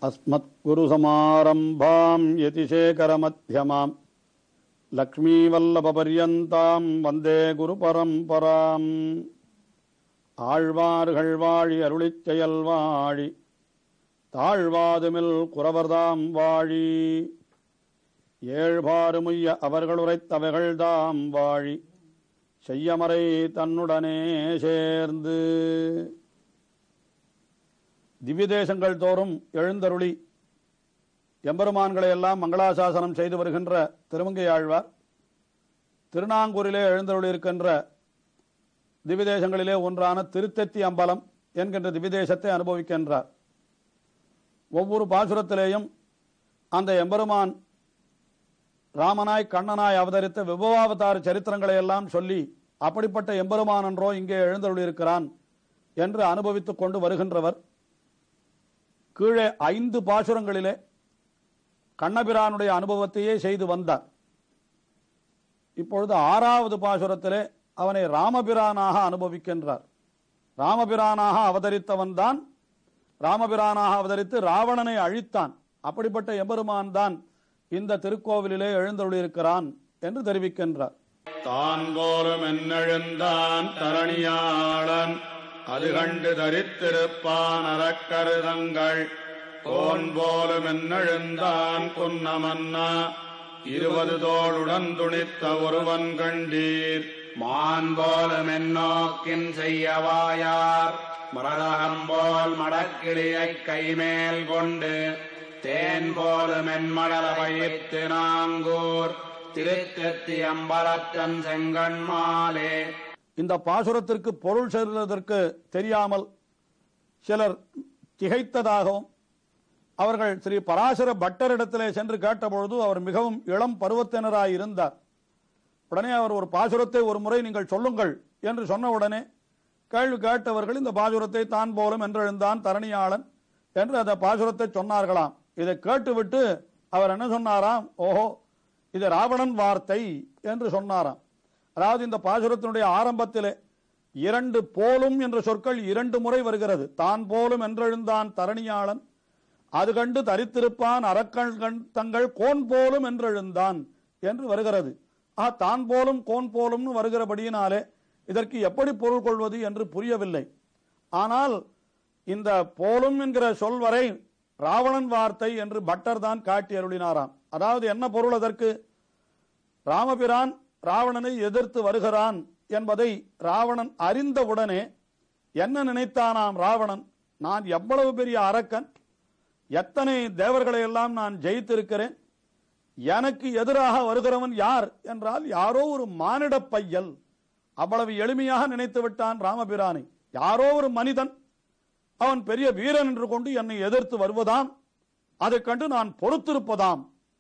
अस्मत्गुरुसमारम्भाम् यतिशेखरमध्यमाम् லக்ஷ்மீவல்லபபர்யந்தாம் வந்தே குரு பரம்பராம் ஆழ்வார்கள் வாழி அருளிச் செயல் வாழி தாழ்வாதுமில் குறவர்தாம் வாழி ஏழ்பாறுமுய்ய அவர்கள் உரைத்தவைகள்தாம் வாழி செய்யமறை தன்னுடனே சேர்ந்து திவ்ய தேசங்கள் தோறும் எழுந்தருளி எம்பெருமான்களை எல்லாம் மங்களாசாசனம் செய்து வருகின்ற திருமங்கை ஆழ்வார் திருநாங்கூரிலே எழுந்தருளி இருக்கின்ற திவிதேசங்களிலே ஒன்றான திருத்தெத்தி அம்பலம் என்கின்ற திவிதேசத்தை அனுபவிக்கின்றார் ஒவ்வொரு பாசுரத்திலேயும் அந்த எம்பெருமான் ராமனாய் கண்ணனாய் அவதரித்த விபவாவதார சரித்திரங்களை எல்லாம் சொல்லி அப்படிப்பட்ட எம்பெருமான் என்றோ இங்கே எழுந்தருளியிருக்கிறான் என்று அனுபவித்துக் கொண்டு வருகின்றவர் கீழே ஐந்து பாசுரங்களிலே கண்ணபிரானுடைய அனுபவத்தையே செய்து வந்தார் இப்பொழுது ஆறாவது பாசுரத்திலே அவனை ராமபிரானாக அனுபவிக்கின்றார் ராமபிரானாக அவதரித்தவன் தான் ராமபிரானாக அவதரித்து ராவணனை அழித்தான் அப்படிப்பட்ட எம்பெருமான் தான் இந்த திருக்கோவிலிலே எழுந்தருளியிருக்கிறான் என்று தெரிவிக்கின்றார் தான் போலும் என்னெழுந்தான் தரணியாளன் அது கண்டு தரித்திருப்பான் அறக்கருதங்கள் கோன் போலும் என்னெழுந்தான் குன்னமன்னா இருபது தோளுடன் துணித்த ஒருவன் கண்டீர் மான் போலும் என்னோக்கின் செய்யவாயார் மரதகம்போல் மடக்கிளியைக் கைமேல் கொண்டு தேன் போலும் என்மடல வைத்து நாங்கூர் திருத்தெத்தி அம்பலத்தன் செங்கண்மாலே இந்த பாசுரத்திற்கு பொருள் செல்வதற்கு தெரியாமல் சிலர் திகைத்ததாகவும் அவர்கள் ஸ்ரீ பராசர பட்டரிடத்திலே சென்று கேட்டபொழுது அவர் மிகவும் இளம் பருவத்தினராய் இருந்தார் உடனே அவர் ஒரு பாசுரத்தை ஒரு முறை நீங்கள் சொல்லுங்கள் என்று சொன்ன உடனே கேள்வி கேட்டவர்கள் இந்த பாசுரத்தை தான் போலும் என்றெழுந்தான் தரணியாளன் என்று அந்த பாசுரத்தை சொன்னார்களாம் இதை கேட்டுவிட்டு அவர் என்ன சொன்னாராம் ஓஹோ இது ராவணன் வார்த்தை என்று சொன்னாராம் அதாவது இந்த பாசுரத்தினுடைய ஆரம்பத்திலே இரண்டு போலும் என்ற சொற்கள் இரண்டு முறை வருகிறது தான் போலும் என்றெழுந்தான் தரணியாளன் அது கண்டு தரித்திருப்பான் அரக்கன் கண் தங்கள் கோன் போலும் என்றெழுந்தான் என்று வருகிறது ஆ தான் போலும் கோன் போலும்னு வருகிறபடியினாலே இதற்கு எப்படி பொருள் கொள்வது என்று புரியவில்லை ஆனால் இந்த போலும் என்கிற சொல் வரை ராவணன் வார்த்தை என்று பட்டர் தான் காட்டி அருளினாராம் அதாவது என்ன பொருள் அதற்கு ராமபிரான் ராவணனை எதிர்த்து வருகிறான் என்பதை ராவணன் அறிந்தவுடனே என்ன நினைத்தானாம் ராவணன் நான் எவ்வளவு பெரிய அரக்கன் எத்தனை தேவர்களை எல்லாம் நான் ஜெயித்திருக்கிறேன் எனக்கு எதிராக வருகிறவன் யார் என்றால் யாரோ ஒரு மானிட பையல் அவ்வளவு எளிமையாக நினைத்து விட்டான் ராமபிரானை யாரோ ஒரு மனிதன் அவன் பெரிய வீரன் என்று கொண்டு என்னை எதிர்த்து வருவதாம் அதைக் கண்டு நான் பொறுத்திருப்பதாம்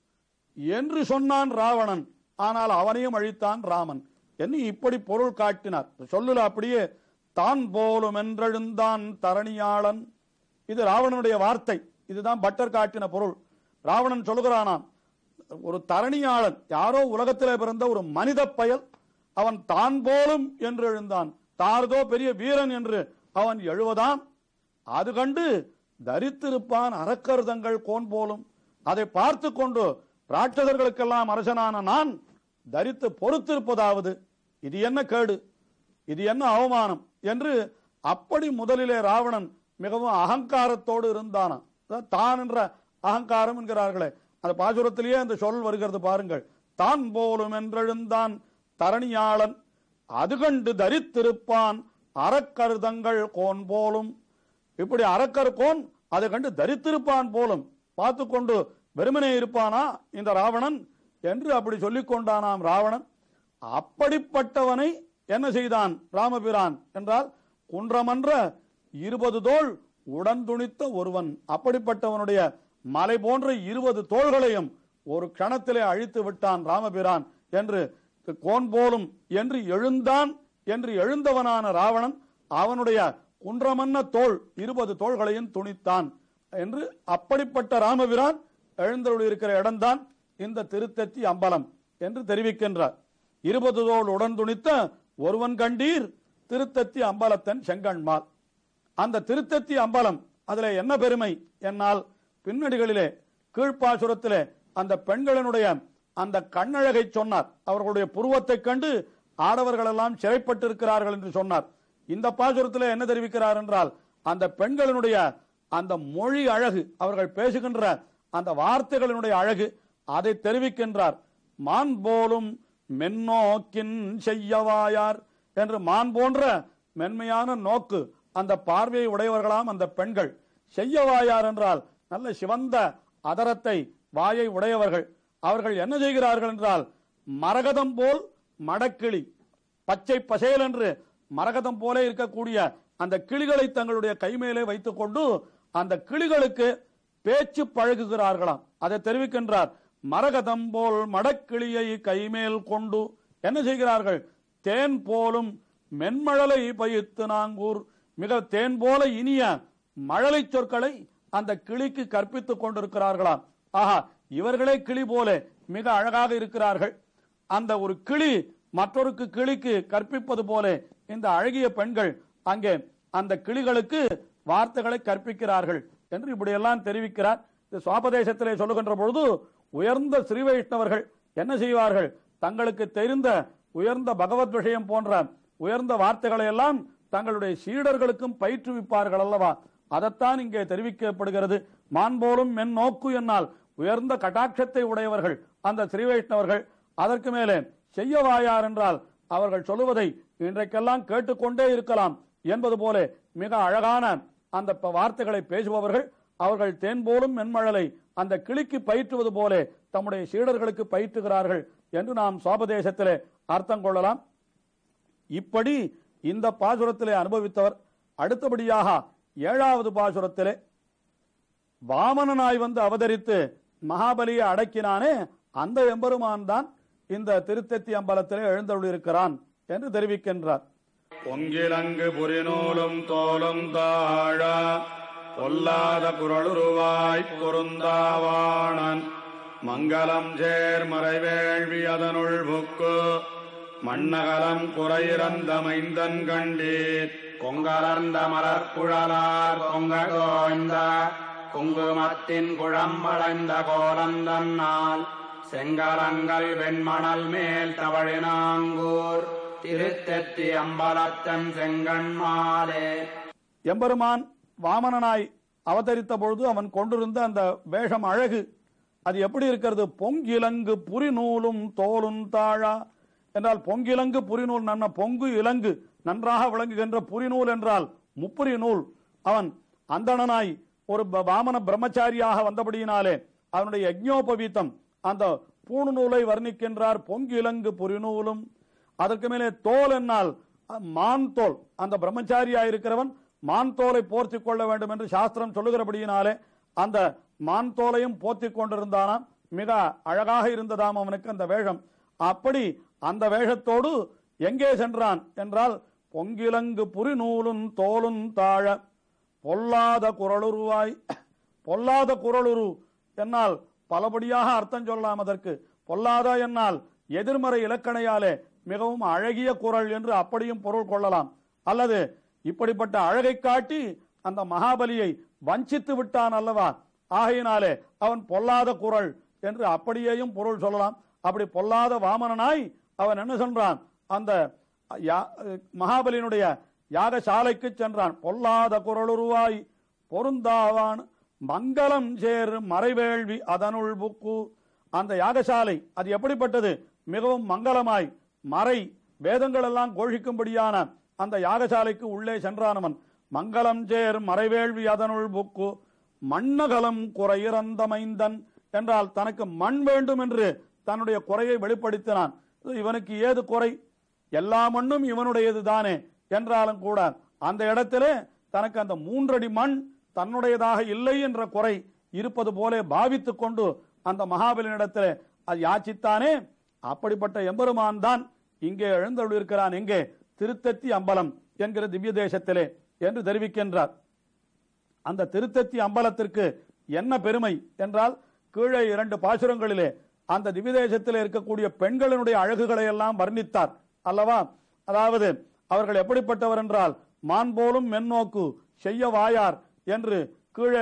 என்று சொன்னான் ராவணன் ஆனால் அவனையும் அழித்தான் ராமன் என்று இப்படி பொருள் காட்டினார் சொல்லுல அப்படியே தான் போலும் என்றெழுந்தான் தரணியாளன் இது ராவணனுடைய வார்த்தை இதுதான் பட்டர் காட்டின பொருள் ராவணன் சொல்லுகிறானாம் ஒரு தரணியாளன் யாரோ உலகத்திலே பிறந்த ஒரு மனித பயல் அவன் தான் போலும் என்று எழுந்தான் தார்தோ பெரிய வீரன் என்று அவன் எழுவதாம் அது கண்டு தரித்திருப்பான் அறக்கருதங்கள் கோன் போலும் அதை பார்த்து கொண்டு ராட்சதர்களுக்கெல்லாம் அரசனான நான் தரித்து பொறுத்திருப்பதாவது இது என்ன கேடு இது என்ன அவமானம் என்று அப்படி முதலிலே ராவணன் மிகவும் அகங்காரத்தோடு இருந்தானாம் அதாவது தான் என்ற அகங்காரம் என்கிறார்களே அந்த பாசுரத்திலேயே அந்த சொல் வருகிறது பாருங்கள் தான் போலும் என்றெழுந்தான் தரணியாளன் அது கண்டு தரித்திருப்பான் அறக்கருதங்கள் கோன் போலும் இப்படி அரக்கர் கோன் அதை கண்டு தரித்திருப்பான் போலும் பார்த்து கொண்டு வெறுமனே இருப்பானா இந்த ராவணன் என்று அப்படி சொல்லிக் கொண்டானாம் ராவணன் அப்படிப்பட்டவனை என்ன செய்தான் ராமபிரான் என்றால் குன்றமன்ற இருபது தோள் உடன் துணித்த ஒருவன் அப்படிப்பட்டவனுடைய மலை போன்ற இருபது தோள்களையும் ஒரு க்ஷணத்திலே அழித்து விட்டான் ராமபிரான் என்று கோன் போலும் என்று எழுந்தான் என்று எழுந்தவனான ராவணன் அவனுடைய குன்றமன்ன தோள் இருபது தோள்களையும் துணித்தான் என்று அப்படிப்பட்ட ராமபிரான் எழுந்தருள் இருக்கிற இடம்தான் இந்த திருத்தத்தி அம்பலம் என்று தெரிவிக்கின்றார் இருபது தோள் உடன் துணித்த ஒருவன் கண்டீர் திருத்தத்தி அம்பலத்தன் செங்கண்மால் அந்த திருத்தத்தி அம்பலம் அதுல என்ன பெருமை என்னால் பின்னடிகளிலே கீழ்ப்பாசுரத்திலே அந்த பெண்களினுடைய அந்த கண்ணழகை சொன்னார் அவர்களுடைய புருவத்தைக் கண்டு ஆடவர்கள் எல்லாம் சிறைப்பட்டிருக்கிறார்கள் என்று சொன்னார் இந்த பாசுரத்திலே என்ன தெரிவிக்கிறார் என்றால் அந்த பெண்களினுடைய அந்த மொழி அழகு அவர்கள் பேசுகின்ற அந்த வார்த்தைகளினுடைய அழகு அதை தெரிவிக்கின்றார் மான் போலும் மென்னோக்கின் செய்யவாயார் என்று மான் போன்ற மென்மையான நோக்கு அந்த பார்வையை உடையவர்களாம் அந்த பெண்கள் செய்யவாயார் என்றால் நல்ல சிவந்த அதரத்தை வாயை உடையவர்கள் அவர்கள் என்ன செய்கிறார்கள் என்றால் மரகதம் போல் மடக்கிளி பச்சை பசேல் என்று மரகதம் போல இருக்கக்கூடிய அந்த கிளிகளை தங்களுடைய கைமேலே வைத்துக் கொண்டு அந்த கிளிகளுக்கு பேச்சு பழகுகிறார்களாம் அதை தெரிவிக்கின்றார் மரகதம் போல் மடக்கிளியை கைமேல் கொண்டு என்ன செய்கிறார்கள் தேன் போலும் மென்மழலை பயித்து நாங்கூர் மிக தேன் போல இனிய மழலை சொற்களை அந்த கிளிக்கு கற்பித்துக் கொண்டிருக்கிறார்களாம் ஆஹா இவர்களே கிளி போல மிக அழகாக இருக்கிறார்கள் அந்த ஒரு கிளி மற்றொரு கிளிக்கு கற்பிப்பது போல இந்த அழகிய பெண்கள் அங்கே அந்த கிளிகளுக்கு வார்த்தைகளை கற்பிக்கிறார்கள் என்று இப்படியெல்லாம் தெரிவிக்கிறார் இது சுவாபதேசத்திலே சொல்லுகின்ற பொழுது உயர்ந்த ஸ்ரீ வைஷ்ணவர்கள் என்ன செய்வார்கள் தங்களுக்கு தெரிந்த உயர்ந்த பகவத் விஷயம் போன்ற உயர்ந்த வார்த்தைகளை எல்லாம் தங்களுடைய சீடர்களுக்கும் பயிற்றுவிப்பார்கள் அல்லவா அதைத்தான் இங்கே தெரிவிக்கப்படுகிறது மான் போலும் மென் நோக்கு என்னால் உயர்ந்த கட்டாட்சத்தை உடையவர்கள் அந்த ஸ்ரீ வைஷ்ணவர்கள் அதற்கு மேலே செய்யவாயார் என்றால் அவர்கள் சொல்லுவதை இன்றைக்கெல்லாம் கேட்டுக்கொண்டே இருக்கலாம் என்பது போல மிக அழகான அந்த ப- வார்த்தைகளை பேசுபவர்கள் அவர்கள் தேன் போலும் மென்மழலை அந்த கிளிக்கு பயிற்றுவது போல தம்முடைய சீடர்களுக்கு பயிற்றுகிறார்கள் என்று நாம் சுவாபதேசத்திலே அர்த்தம் கொள்ளலாம் இப்படி இந்த பாசுரத்திலே அனுபவித்தவர் அடுத்தபடியாக ஏழாவது பாசுரத்திலே வாமனனாய் வந்து அவதரித்து மகாபலியை அடக்கினானே அந்த எம்பெருமான் தான் இந்த திருத்தத்தி அம்பலத்திலே எழுந்தருளிருக்கிறான் என்று தெரிவிக்கின்றார் பொங்கிலங்கு புரிநூலும் தோலும் தாழ பொல்லாத குரலுருவாய் பொருந்தாவாணன் மங்களம் சேர் மறைவேள்வி அதனுள் புக்கு மண்ணகலம் குறையிறந்த மைந்தன் கண்டீர் கொங்கலர்ந்த மலர்குழலார் கொங்ககோய்ந்த குங்குமத்தின் குழம்படைந்த கோலந்தன்னால் செங்கரங்கள் வெண்மணல் மேல் தவழினாங்கூர் திருத்தெத்தி அம்பலத்தன் செங்கண்மாலே எம்பெருமான் வாமனனாய் அவதரித்த பொழுது அவன் கொண்டிருந்த அந்த வேஷம் அழகு அது எப்படி இருக்கிறது பொங்கிலங்கு புரிநூலும் தோலும் தாழா என்றால் பொங்கிலங்கு புரிநூல் நன்ன பொங்கு இலங்கு நன்றாக விளங்குகின்ற புரிநூல் என்றால் முப்புரி நூல் அவன் அந்தணனாய் ஒரு ப- வாமன பிரம்மச்சாரியாக வந்தபடியினாலே அவனுடைய யஜ்ஞோபவீத்தம் அந்த பூணு நூலை வர்ணிக்கின்றார் பொங்கிலங்கு புரிநூலும் அதற்கு மேலே தோல் என்னால் அஹ், மான் தோல் அந்த பிரம்மச்சாரியா இருக்கிறவன் மான் தோலை போர்த்தி கொள்ள வேண்டும் என்று சாஸ்திரம் சொல்லுகிறபடியினாலே அந்த மான் தோலையும் போர்த்தி கொண்டிருந்தானாம் மிக அழகாக இருந்ததாம் அவனுக்கு அந்த வேஷம் அப்படி அந்த வேஷத்தோடு எங்கே சென்றான் என்றால் பொங்கிலங்கு புரிநூலும் தோலும் தாழ பொல்லாத குரலுருவாய் பொல்லாத குரலுரு என்னால் பலபடியாக அர்த்தம் சொல்லலாம் அதற்கு பொல்லாத என்னால் எதிர்மறை இலக்கணையாலே மிகவும் அழகிய குரல் என்று அப்படியும் பொருள் கொள்ளலாம் அல்லது இப்படிப்பட்ட அழகை காட்டி அந்த மகாபலியை வஞ்சித்து விட்டான் அல்லவா ஆகையினாலே அவன் பொல்லாத குரல் என்று அப்படியேயும் பொருள் சொல்லலாம் அப்படி பொல்லாத வாமனனாய் அவன் என்ன சொல்றான் அந்த யா- மகாபலியினுடைய யாகசாலைக்கு சென்றான் பொல்லாத குரலுருவாய் பொருந்தாவான் மங்களம் சேர் மறைவேள்வி அதனுள் புக்கு அந்த யாகசாலை அது எப்படிப்பட்டது மிகவும் மங்களமாய் மறை வேதங்கள் எல்லாம் கோஷிக்கும்படியான அந்த யாகசாலைக்கு உள்ளே சென்றானவன் மங்களம் சேர் மறைவேள்வி அதனுள் புக்கு மண்ணகலம் குறையிறந்த மைந்தன் என்றால் தனக்கு மண் வேண்டும் என்று தன்னுடைய குறையை வெளிப்படுத்தினான் இவனுக்கு ஏது குறை எல்லா மண்ணும் இவனுடையது தானே என்றாலும் கூட அந்த இடத்திலே தனக்கு அந்த மூன்றடி மண் தன்னுடையதாக இல்லை என்ற குறை இருப்பது போல பாவித்துக் கொண்டு அந்த மகாபலியிடத்திலே அது யாச்சித்தானே அப்படிப்பட்ட எம்பெருமான் தான் இங்கே எழுந்தருளிருக்கிறான் எங்கே திருத்தத்தி அம்பலம் என்கிற திவ்ய தேசத்திலே என்று தெரிவிக்கின்றார் அந்த திருத்தத்தி அம்பலத்திற்கு என்ன பெருமை என்றால் கீழே இரண்டு பாசுரங்களிலே அந்த திவ்யதேசத்தில் இருக்கக்கூடிய பெண்களினுடைய அழகுகளை எல்லாம் வர்ணித்தார் அல்லவா அதாவது அவர்கள் எப்படிப்பட்டவர் என்றால் மான் போலும் மென்னோக்கு செய்ய வாயார் என்று கீழே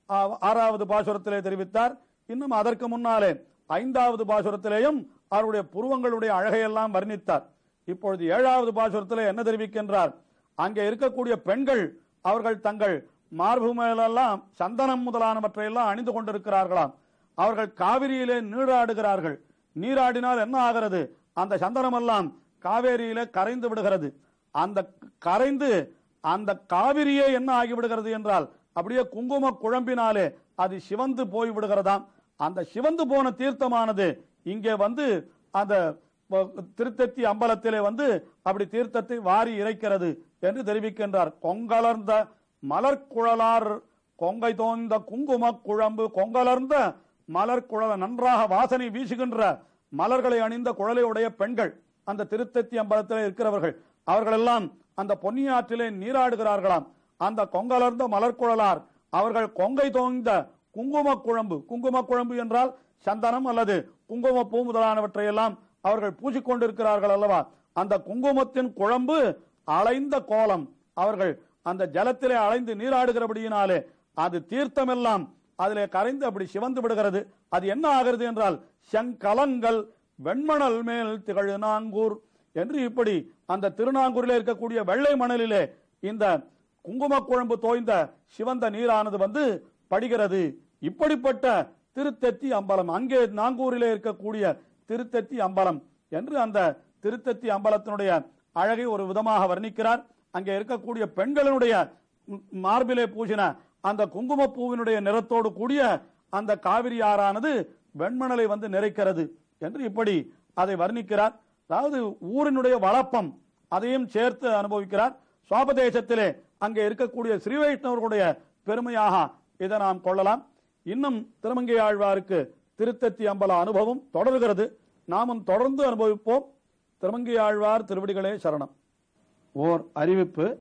ஆ, ஆறாவது பாசுரத்திலே தெரிவித்தார் இன்னும் அதற்கு முன்னாலே ஐந்தாவது பாசுரத்திலேயும் அவருடைய புருவங்களுடைய அழகையெல்லாம் வர்ணித்தார் இப்பொழுது ஏழாவது பாசுரத்திலே என்ன தெரிவிக்கின்றார் அங்கே இருக்கக்கூடிய பெண்கள் அவர்கள் தங்கள் மார்பு மேலெல்லாம் சந்தனம் முதலானவற்றையெல்லாம் அணிந்து கொண்டிருக்கிறார்களாம் அவர்கள் காவிரியிலே நீராடுகிறார்கள் நீராடினால் என்ன ஆகிறது அந்த சந்தனமெல்லாம் காவேரியிலே கரைந்து விடுகிறது அந்த கரைந்து அந்த காவிரியே என்ன ஆகிவிடுகிறது என்றால் அப்படியே குங்கும குழம்பினாலே அது சிவந்து போய் விடுகிறதாம் அந்த சிவந்து போன தீர்த்தமானது இங்கே வந்து அந்த வ- திருத்தத்தி அம்பலத்திலே வந்து அப்படி தீர்த்தத்தை வாரி இறைக்கிறது என்று தெரிவிக்கின்றார் கொங்கலர்ந்த மலர்குழலார் கொங்கை தோய்ந்த குங்கும குழம்பு கொங்கலர்ந்த மலர்குழல நன்றாக வாசனை வீசுகின்ற மலர்களை அணிந்த குழலை உடைய பெண்கள் அந்த திருத்தத்தி அம்பலத்திலே இருக்கிறவர்கள் அவர்களெல்லாம் அந்த பொன்னியாற்றிலே நீராடுகிறார்களாம் அந்த கொங்கலர்ந்த மலர்குழலார் அவர்கள் கொங்கை தோய்ந்த குங்கும குழம்பு குங்கும குழம்பு என்றால் சந்தனம் அல்லது குங்கும பூ முதலானவற்றையெல்லாம் அவர்கள் பூசிக்கொண்டிருக்கிறார்கள் அல்லவா அந்த குங்குமத்தின் குழம்பு அலைந்த கோலம் அவர்கள் அந்த ஜலத்திலே அலைந்து நீராடுகிறபடியினாலே அது தீர்த்தமெல்லாம் அதிலே கரைந்து அப்படி சிவந்து விடுகிறது அது என்ன ஆகிறது என்றால் செங்கலங்கள் வெண்மணல் மேல் திகழ் நாங்கூர் என்று இப்படி அந்த திருநாங்கூரிலே இருக்கக்கூடிய வெள்ளை மணலிலே இந்த குங்கும குழம்பு தோய்ந்த சிவந்த நீரானது வந்து படுகிறது இப்படிப்பட்ட திருத்தத்தி அம்பலம் அங்கே நாங்கூரிலே இருக்கக்கூடிய திருத்தத்தி அம்பலம் என்று அந்த திருத்தத்தி அம்பலத்தினுடைய அழகை ஒரு விதமாக வர்ணிக்கிறார் அங்கே இருக்கக்கூடிய பெண்களினுடைய ம், மார்பிலே பூசின அந்த குங்குமப்பூவினுடைய நிறத்தோடு கூடிய அந்த காவிரி ஆறானது வெண்மணலை வந்து நிறைக்கிறது என்று இப்படி அதை வர்ணிக்கிறார் அதாவது ஊரினுடைய வளப்பம் அதையும் சேர்த்து அனுபவிக்கிறார் சுவாபதேசத்திலே அங்கே இருக்கக்கூடிய ஸ்ரீ வைஷ்ணவர்களுடைய பெருமையாக இதை நாம் கொள்ளலாம் இன்னும் திருமங்கை ஆழ்வாருக்கு திருத்தத்தி அம்பல அனுபவம் தொடர்கிறது நாமும் தொடர்ந்து அனுபவிப்போம் திருமங்கை ஆழ்வார் திருவடிகளே சரணம் ஓர் அறிவிப்பு